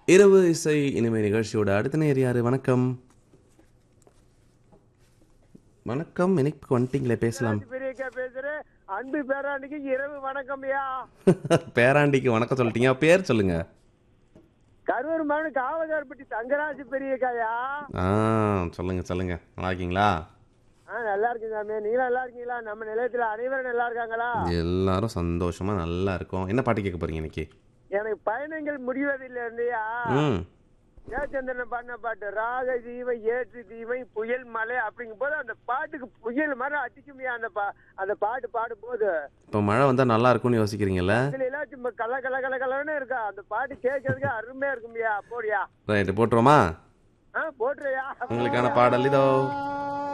இரவு இசை இனிமை நிகழ்ச்சியோட அடுத்த நேர் யாரு வணக்கம் வணக்கம் எனக்கு வந்துட்டீங்களே பேசலாம் பெரியக்கா பேசுறேன் அன்பு பேராண்டிக்கு இரவு வணக்கம்யா பேராண்டிக்கு வணக்கம் சொல்லிட்டீங்க பேர் சொல்லுங்க கரூர் மகனு காவகார்பட்டி தங்கராஜு பெரியக்காயா ஆ சொல்லுங்க சொல்லுங்க நல்லா இருக்கீங்களா ஆ நல்லா இருக்கேன் சாமி நீங்க நல்லா இருக்கீங்களா நம்ம நிலையத்துல அனைவரும் நல்லா இருக்காங்களா எல்லாரும் சந்தோஷமா நல்லா இருக்கோம் என்ன பாட்டு கேட்க போறீங்க இன்னைக்கு எனக்கு பயணங்கள் முடிவதில்லை இருந்தியா ம் ஜெயச்சந்திரன் பண்ண பாட்டு ராக தீவை ஏற்று தீவை புயல் மலை அப்படிங்கும் போது அந்த பாட்டுக்கு புயல் மாதிரி அடிக்குமையா அந்த பா அந்த பாட்டு பாடும் போது இப்போ மழை வந்தா நல்லா இருக்கும்னு யோசிக்கிறீங்கல்ல இதுல எல்லாம் சும்மா கல கல கல கலன்னு இருக்கா அந்த பாட்டு கேட்கறதுக்கு அருமையா இருக்குமியா போடியா ரைட்டு போட்டுருவோமா ஆ போட்டுறியா உங்களுக்கான பாடல் இதோ